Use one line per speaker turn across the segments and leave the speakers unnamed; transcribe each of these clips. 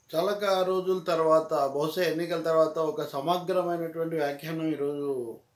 చాలా కా- రోజుల తర్వాత బహుశా ఎన్నికల తర్వాత ఒక సమగ్రమైనటువంటి వ్యాఖ్యానం ఈరోజు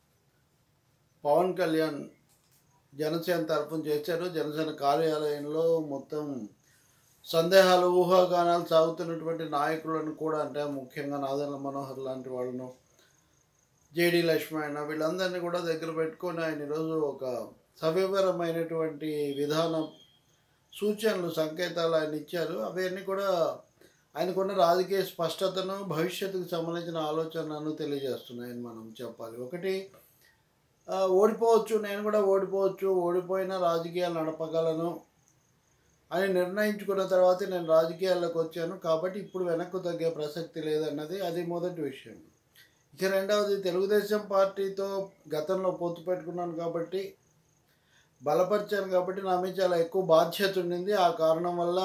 పవన్ కళ్యాణ్ జనసేన తరఫున చేశారు జనసేన కార్యాలయంలో మొత్తం సందేహాలు ఊహాగానాలు సాగుతున్నటువంటి నాయకులను కూడా అంటే ముఖ్యంగా నాదన మనోహర్ లాంటి వాళ్ళను జేడి లక్ష్మణ వీళ్ళందరినీ కూడా దగ్గర పెట్టుకొని ఆయన ఈరోజు ఒక సవివరమైనటువంటి విధానం సూచనలు సంకేతాలు ఆయన ఇచ్చారు అవన్నీ కూడా ఆయనకున్న రాజకీయ స్పష్టతను భవిష్యత్తుకు సంబంధించిన ఆలోచనను తెలియజేస్తున్నాయని మనం చెప్పాలి ఒకటి ఆ, ఓడిపోవచ్చు నేను కూడా ఓడిపోవచ్చు ఓడిపోయిన రాజకీయాలు నడపగలను అని నిర్ణయించుకున్న తర్వాత నేను రాజకీయాల్లోకి వచ్చాను కాబట్టి ఇప్పుడు వెనక్కు తగ్గే ప్రసక్తి లేదన్నది అది మొదటి విషయం ఇక రెండవది తెలుగుదేశం పార్టీతో గతంలో పొత్తు పెట్టుకున్నాను కాబట్టి బలపరిచాను కాబట్టి నా మీద చాలా ఎక్కువ బాధ్యత ఉండింది ఆ కారణం వల్ల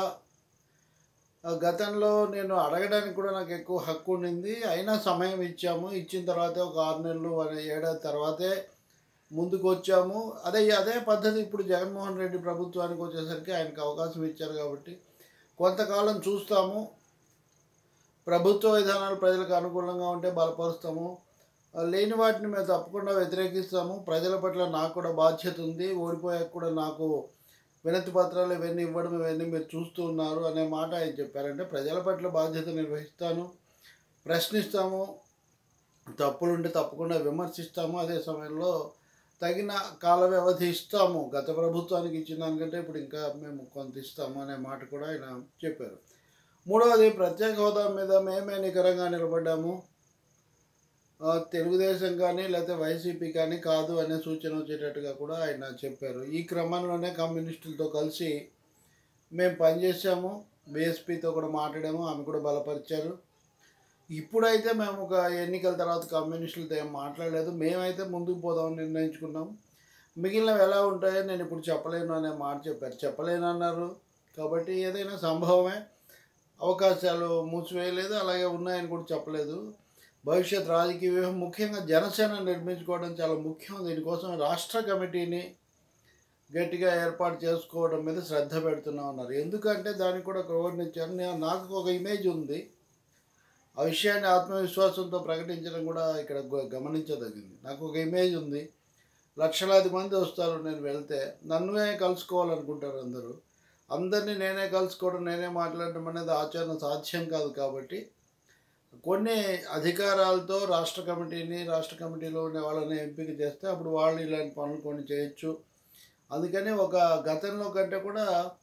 ఆ, గతంలో నేను అడగడానికి కూడా నాకు ఎక్కువ హక్కు ఉండింది అయినా సమయం ఇచ్చాము ఇచ్చిన తర్వాత ఒక ఆరు నెలలు అనే ఏడాది తర్వాతే ముందుకు వచ్చాము అదే అదే పద్ధతి ఇప్పుడు జగన్మోహన్ రెడ్డి ప్రభుత్వానికి వచ్చేసరికి ఆయనకు అవకాశం ఇచ్చారు కాబట్టి కొంతకాలం చూస్తాము ప్రభుత్వ విధానాలు ప్రజలకు అనుకూలంగా ఉంటే బలపరుస్తాము ఆ, లేని వాటిని మేము తప్పకుండా వ్యతిరేకిస్తాము ప్రజల పట్ల నాకు కూడా బాధ్యత ఉంది ఓడిపోయాక కూడా నాకు వినతి పత్రాలు ఇవన్నీ ఇవ్వడం ఇవన్నీ మీరు చూస్తూ ఉన్నారు అనే మాట ఆయన చెప్పారంటే ప్రజల పట్ల బాధ్యత నిర్వహిస్తాను ప్రశ్నిస్తాము తప్పులుంటే తప్పకుండా విమర్శిస్తాము అదే సమయంలో తగిన కాల వ్యవధి ఇస్తాము గత ప్రభుత్వానికి ఇచ్చిన దానికంటే ఇప్పుడు ఇంకా మేము కొంత ఇస్తాము అనే మాట కూడా ఆయన చెప్పారు మూడవది ప్రత్యేక హోదా మీద మేమే నికరంగా నిలబడ్డాము ఆ, తెలుగుదేశం కానీ లేకపోతే వైసీపీ కానీ కాదు అనే సూచన వచ్చేటట్టుగా కూడా ఆయన చెప్పారు ఈ క్రమంలోనే కమ్యూనిస్టులతో కలిసి మేము పనిచేసాము బీఎస్పీతో కూడా మాట్లాడాము ఆమె కూడా బలపరిచారు ఇప్పుడైతే మేము ఒక ఎన్నికల తర్వాత కమ్యూనిస్టులతో ఏం మాట్లాడలేదు మేమైతే ముందుకు పోదామని నిర్ణయించుకున్నాం మిగిలినవి ఎలా ఉంటాయో నేను ఇప్పుడు చెప్పలేను అనే మాట చెప్పారు చెప్పలేను అన్నారు కాబట్టి ఏదైనా సంభవమే అవకాశాలు మూసివేయలేదు అలాగే ఉన్నాయని కూడా చెప్పలేదు భవిష్యత్ రాజకీయ వ్యూహం ముఖ్యంగా జనసేన నిర్మించుకోవడం చాలా ముఖ్యం దీనికోసం రాష్ట్ర కమిటీని గట్టిగా ఏర్పాటు చేసుకోవడం మీద శ్రద్ధ పెడుతున్నా ఉన్నారు ఎందుకంటే దానికి కూడా గౌరవించారు నేను నాకు ఒక ఇమేజ్ ఉంది ఆ విషయాన్ని ఆత్మవిశ్వాసంతో ప్రకటించడం కూడా ఇక్కడ గ- గమనించదగింది నాకు ఒక ఇమేజ్ ఉంది లక్షలాది మంది వస్తారు నేను వెళ్తే నన్నునే కలుసుకోవాలనుకుంటారు అందరూ అందరినీ నేనే కలుసుకోవడం నేనే మాట్లాడడం అనేది ఆచరణ సాధ్యం కాదు కాబట్టి కొన్ని అధికారాలతో రాష్ట్ర కమిటీని రాష్ట్ర కమిటీలో ఉండే వాళ్ళని ఎంపిక చేస్తే అప్పుడు వాళ్ళు ఇలాంటి పనులు కొన్ని చేయొచ్చు అందుకని ఒక గతంలో కంటే కూడా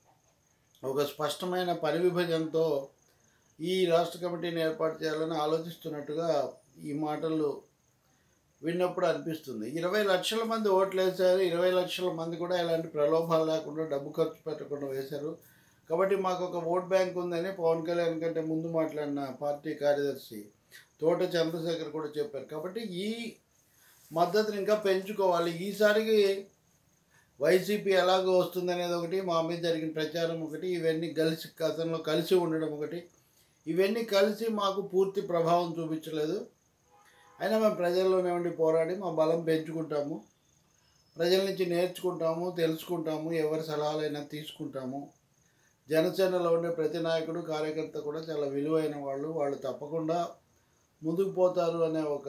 ఒక స్పష్టమైన పని విభజనతో ఈ రాష్ట్ర కమిటీని ఏర్పాటు చేయాలని ఆలోచిస్తున్నట్టుగా ఈ మాటలు విన్నప్పుడు అనిపిస్తుంది ఇరవై లక్షల మంది ఓట్లు వేశారు ఇరవై లక్షల మంది కూడా ఎలాంటి ప్రలోభాలు లేకుండా డబ్బు ఖర్చు పెట్టకుండా వేశారు కాబట్టి మాకు ఒక ఓట్ బ్యాంక్ ఉందని పవన్ కళ్యాణ్ కంటే ముందు మాట్లాడిన పార్టీ కార్యదర్శి తోట చంద్రశేఖర్ కూడా చెప్పారు కాబట్టి ఈ మద్దతుని ఇంకా పెంచుకోవాలి ఈసారికి వైసీపీ ఎలాగో వస్తుంది అనేది ఒకటి మా మీద జరిగిన ప్రచారం ఒకటి ఇవన్నీ కలిసి గతంలో కలిసి ఉండడం ఒకటి ఇవన్నీ కలిసి మాకు పూర్తి ప్రభావం చూపించలేదు అయినా మేము ప్రజల్లోనే ఉండి పోరాడి మా బలం పెంచుకుంటాము ప్రజల నుంచి నేర్చుకుంటాము తెలుసుకుంటాము ఎవరి సలహాలైనా తీసుకుంటాము జనసేనలో ఉండే ప్రతి నాయకుడు కార్యకర్త కూడా చాలా విలువైన వాళ్ళు వాళ్ళు తప్పకుండా ముందుకు పోతారు అనే ఒక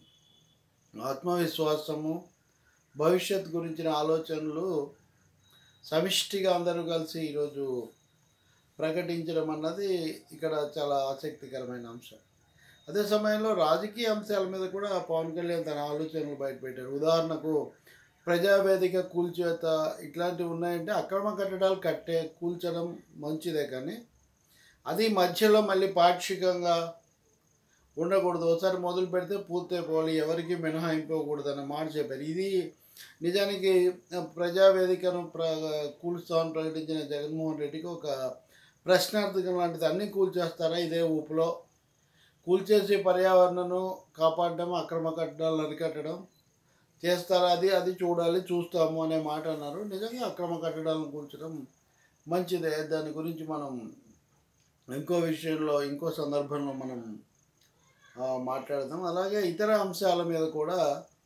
ఆత్మవిశ్వాసము భవిష్యత్ గురించిన ఆలోచనలు సమిష్టిగా అందరూ కలిసి ఈరోజు ప్రకటించడం అన్నది ఇక్కడ చాలా ఆసక్తికరమైన అంశం అదే సమయంలో రాజకీయ అంశాల మీద కూడా పవన్ కళ్యాణ్ తన ఆలోచనలు బయటపెట్టారు ఉదాహరణకు ప్రజావేదిక కూల్చేత ఇట్లాంటివి ఉన్నాయంటే అక్రమ కట్టడాలు కట్టే కూల్చడం మంచిదే కానీ అది మధ్యలో మళ్ళీ పాక్షికంగా ఉండకూడదు ఒకసారి మొదలు పెడితే పూర్తయిపోవాలి ఎవరికి మినహాయింపకూడదు అన్న మాట చెప్పారు ఇది నిజానికి ప్రజావేదికను ప్ర కూల్స్తామని ప్రకటించిన జగన్మోహన్ రెడ్డికి ఒక ప్రశ్నార్థకం లాంటిది అన్నీ కూల్చేస్తారా ఇదే ఊపులో కూల్చేసి పర్యావరణను కాపాడడం అక్రమ కట్టడాలు అరికట్టడం చేస్తారా అది అది చూడాలి చూస్తాము అనే మాట అన్నారు నిజంగా అక్రమ కట్టడాలను కూల్చడం మంచిదే దాని గురించి మనం ఇంకో విషయంలో ఇంకో సందర్భంలో మనం ఆ, మాట్లాడదాం అలాగే ఇతర అంశాల మీద కూడా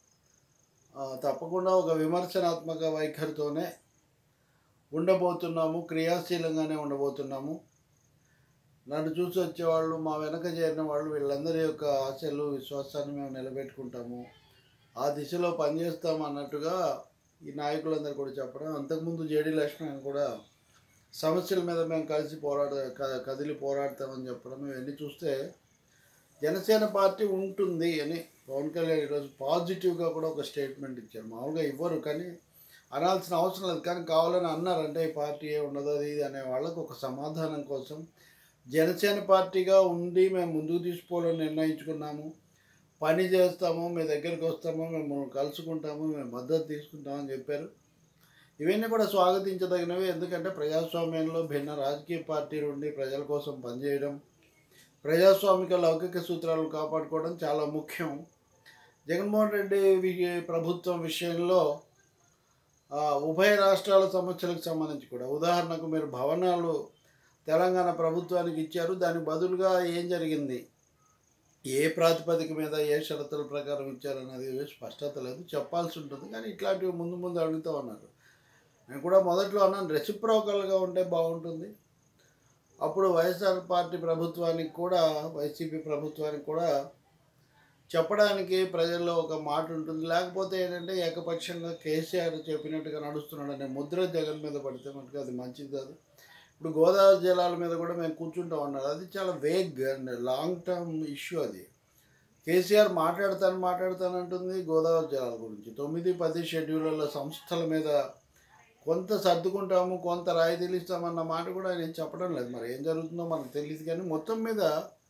ఆ, తప్పకుండా ఒక విమర్శనాత్మక వైఖరితోనే ఉండబోతున్నాము క్రియాశీలంగానే ఉండబోతున్నాము నన్ను చూసి వచ్చేవాళ్ళు మా వెనక చేరిన వాళ్ళు వీళ్ళందరి యొక్క ఆశలు విశ్వాసాన్ని మేము నిలబెట్టుకుంటాము ఆ దిశలో పనిచేస్తాం అన్నట్టుగా ఈ నాయకులందరూ కూడా చెప్పడం అంతకుముందు జేడీ లక్ష్మణ్ కూడా సమస్యల మీద మేము కలిసి పోరాడ క- కదిలి పోరాడతామని చెప్పడం ఇవన్నీ చూస్తే జనసేన పార్టీ ఉంటుంది అని పవన్ కళ్యాణ్ ఈరోజు పాజిటివ్గా కూడా ఒక స్టేట్మెంట్ ఇచ్చారు మామూలుగా ఇవ్వరు కానీ అనాల్సిన అవసరం లేదు కానీ కావాలని అన్నారంటే ఈ పార్టీ ఏ ఉండదు అది ఇది అనే వాళ్ళకు ఒక సమాధానం కోసం జనసేన పార్టీగా ఉండి మేము ముందుకు తీసుకోవాలని నిర్ణయించుకున్నాము పని చేస్తాము మీ దగ్గరికి వస్తాము మేము కలుసుకుంటాము మేము మద్దతు తీసుకుంటామని చెప్పారు ఇవన్నీ కూడా స్వాగతించదగినవి ఎందుకంటే ప్రజాస్వామ్యంలో భిన్న రాజకీయ పార్టీలు ఉండి ప్రజల కోసం పనిచేయడం ప్రజాస్వామిక లౌకిక సూత్రాలను కాపాడుకోవడం చాలా ముఖ్యం జగన్మోహన్ రెడ్డి వి- ప్రభుత్వం విషయంలో ఆ, ఉభయ రాష్ట్రాల సమస్యలకు సంబంధించి కూడా ఉదాహరణకు మీరు భవనాలు తెలంగాణ ప్రభుత్వానికి ఇచ్చారు దానికి బదులుగా ఏం జరిగింది ఏ ప్రాతిపదిక మీద ఏ షరతుల ప్రకారం ఇచ్చారన్నది స్పష్టత లేదు చెప్పాల్సి ఉంటుంది కానీ ఇట్లాంటివి ముందు ముందు అడుగుతూ ఉన్నారు నేను కూడా మొదట్లో అన్నాను రెసిప్రోకల్గా ఉంటే బాగుంటుంది అప్పుడు వైఎస్ఆర్ పార్టీ ప్రభుత్వానికి కూడా వైసీపీ ప్రభుత్వానికి కూడా చెప్పడానికి ప్రజల్లో ఒక మాట ఉంటుంది లేకపోతే ఏంటంటే ఏకపక్షంగా కేసీఆర్ చెప్పినట్టుగా నడుస్తున్నాడు అనే ముద్ర జగన్ మీద పడితే మటుకు అది మంచిది కాదు ఇప్పుడు గోదావరి జలాల మీద కూడా మేము కూర్చుంటాం అన్నారు అది చాలా vague and long term issue అది కేసీఆర్ మాట్లాడతాను మాట్లాడతానంటుంది గోదావరి జలాల గురించి తొమ్మిది పది షెడ్యూళ్ళ సంస్థల మీద కొంత సర్దుకుంటాము కొంత రాయితీలు ఇస్తామన్న మాట కూడా ఆయన ఏం చెప్పడం లేదు మరి ఏం జరుగుతుందో మనకు తెలియదు కానీ మొత్తం మీద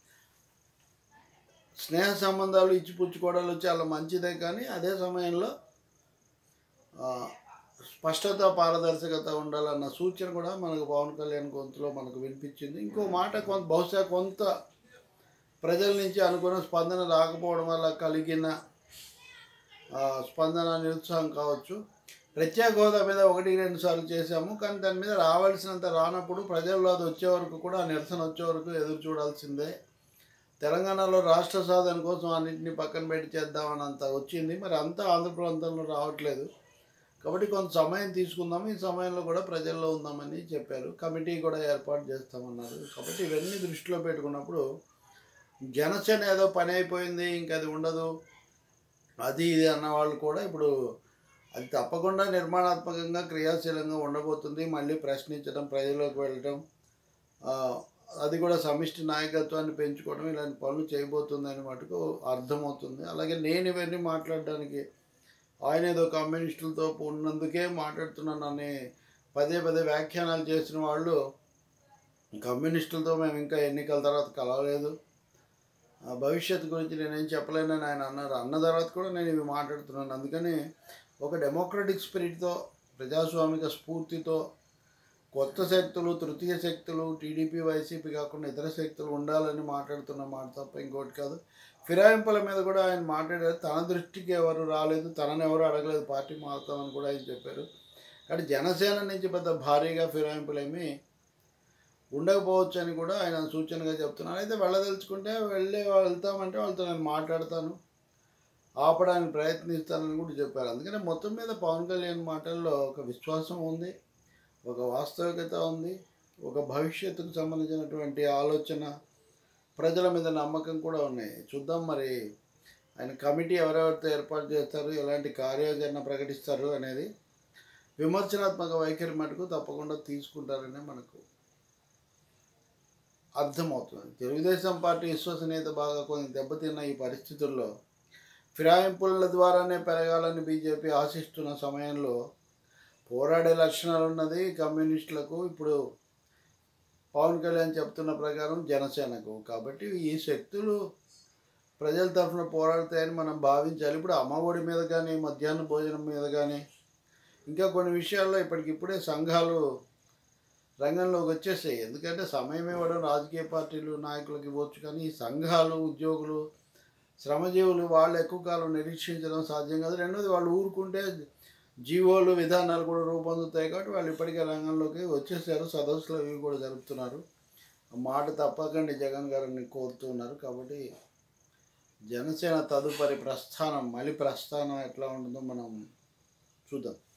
స్నేహ సంబంధాలు ఇచ్చిపుచ్చుకోవడాలు చాలా మంచిదే కానీ అదే సమయంలో ఆ, స్పష్టత పారదర్శకత ఉండాలన్న సూచన కూడా మనకు పవన్ కళ్యాణ్ గొంతులో మనకు వినిపించింది ఇంకో మాట కొంత బహుశా కొంత ప్రజల నుంచి అనుకున్న స్పందన రాకపోవడం వల్ల కలిగిన ఆ, స్పందన నిరుత్సాహం కావచ్చు ప్రత్యేక హోదా మీద ఒకటి రెండు సార్లు చేశాము కానీ దాని మీద రావాల్సినంత రానప్పుడు ప్రజల్లో అది వచ్చే వరకు కూడా ఆ నిరసన వచ్చే వరకు ఎదురు చూడాల్సిందే తెలంగాణలో రాష్ట్ర సాధన కోసం అన్నింటినీ పక్కన పెట్టి చేద్దామని అంత వచ్చింది మరి అంతా ఆంధ్ర ప్రాంతంలో రావట్లేదు కాబట్టి కొంత సమయం తీసుకుందాం ఈ సమయంలో కూడా ప్రజల్లో ఉందామని చెప్పారు కమిటీ కూడా ఏర్పాటు చేస్తామన్నారు కాబట్టి ఇవన్నీ దృష్టిలో పెట్టుకున్నప్పుడు జనసేన ఏదో పని అయిపోయింది ఇంక అది ఉండదు అది ఇది అన్న వాళ్ళు కూడా ఇప్పుడు అది తప్పకుండా నిర్మాణాత్మకంగా క్రియాశీలంగా ఉండబోతుంది మళ్ళీ ప్రశ్నించడం ప్రజల్లోకి వెళ్ళటం ఆ, అది కూడా సమిష్టి నాయకత్వాన్ని పెంచుకోవడం ఇలాంటి పనులు చేయబోతుందని మటుకు అర్థమవుతుంది అలాగే నేను ఇవన్నీ మాట్లాడడానికి ఆయన ఏదో కమ్యూనిస్టులతో ఉన్నందుకే మాట్లాడుతున్నానని పదే పదే వ్యాఖ్యానాలు చేసిన వాళ్ళు కమ్యూనిస్టులతో మేము ఇంకా ఎన్నికల తర్వాత కలవలేదు ఆ భవిష్యత్తు గురించి నేనేం చెప్పలేనని ఆయన అన్నారు అన్న తర్వాత కూడా నేను ఇవి మాట్లాడుతున్నాను అందుకని ఒక డెమోక్రటిక్ స్పిరిట్తో ప్రజాస్వామిక స్ఫూర్తితో కొత్త శక్తులు తృతీయ శక్తులు టీడీపీ వైసీపీ కాకుండా ఇతర శక్తులు ఉండాలని మాట్లాడుతున్న మాట తప్ప ఇంకోటి కాదు ఫిరాయింపుల మీద కూడా ఆయన మాట్లాడారు తన దృష్టికి ఎవరు రాలేదు తనని ఎవరు అడగలేదు పార్టీ మారుతామని కూడా ఆయన చెప్పారు కానీ జనసేన నుంచి పెద్ద భారీగా ఫిరాయింపులేమీ ఉండకపోవచ్చు అని కూడా ఆయన సూచనగా చెప్తున్నారు అయితే వెళ్ళదలుచుకుంటే వెళ్ళే వెళ్తామంటే వాళ్ళతో నేను మాట్లాడతాను ఆపడానికి ప్రయత్నిస్తానని కూడా చెప్పారు అందుకని మొత్తం మీద పవన్ కళ్యాణ్ మాటల్లో ఒక విశ్వాసం ఉంది ఒక వాస్తవికత ఉంది ఒక భవిష్యత్తుకు సంబంధించినటువంటి ఆలోచన ప్రజల మీద నమ్మకం కూడా ఉన్నాయి చూద్దాం మరి ఆయన కమిటీ ఎవరెవరితో ఏర్పాటు చేస్తారు ఎలాంటి కార్యాచరణ ప్రకటిస్తారు అనేది విమర్శనాత్మక వైఖరి మటుకు తప్పకుండా తీసుకుంటారని మనకు అర్థమవుతుంది తెలుగుదేశం పార్టీ విశ్వసనీయత బాగా కొన్ని దెబ్బతిన్న ఈ పరిస్థితుల్లో ఫిరాయింపుల ద్వారానే పెరగాలని బీజేపీ ఆశిస్తున్న సమయంలో పోరాడే లక్షణాలు ఉన్నది కమ్యూనిస్టులకు ఇప్పుడు పవన్ కళ్యాణ్ చెప్తున్న ప్రకారం జనసేనకు కాబట్టి ఈ శక్తులు ప్రజల తరఫున పోరాడతాయని మనం భావించాలి ఇప్పుడు అమ్మఒడి మీద కానీ మధ్యాహ్న భోజనం మీద కానీ ఇంకా కొన్ని విషయాల్లో ఇప్పటికిప్పుడే సంఘాలు రంగంలోకి వచ్చేసాయి ఎందుకంటే సమయం ఇవ్వడం రాజకీయ పార్టీలు నాయకులకు ఇవ్వచ్చు కానీ ఈ సంఘాలు ఉద్యోగులు శ్రమజీవులు వాళ్ళు ఎక్కువ కాలం నిరీక్షించడం సాధ్యం కాదు రెండోది వాళ్ళు ఊరుకుంటే జీవోలు విధానాలు కూడా రూపొందుతాయి కాబట్టి వాళ్ళు ఇప్పటికే రంగంలోకి వచ్చేసారు సదస్సులు ఇవి కూడా జరుపుతున్నారు మాట తప్పకండి జగన్ గారిని కోరుతున్నారు కాబట్టి జనసేన తదుపరి ప్రస్థానం మళ్ళీ ప్రస్థానం ఎట్లా ఉంటుందో మనం చూద్దాం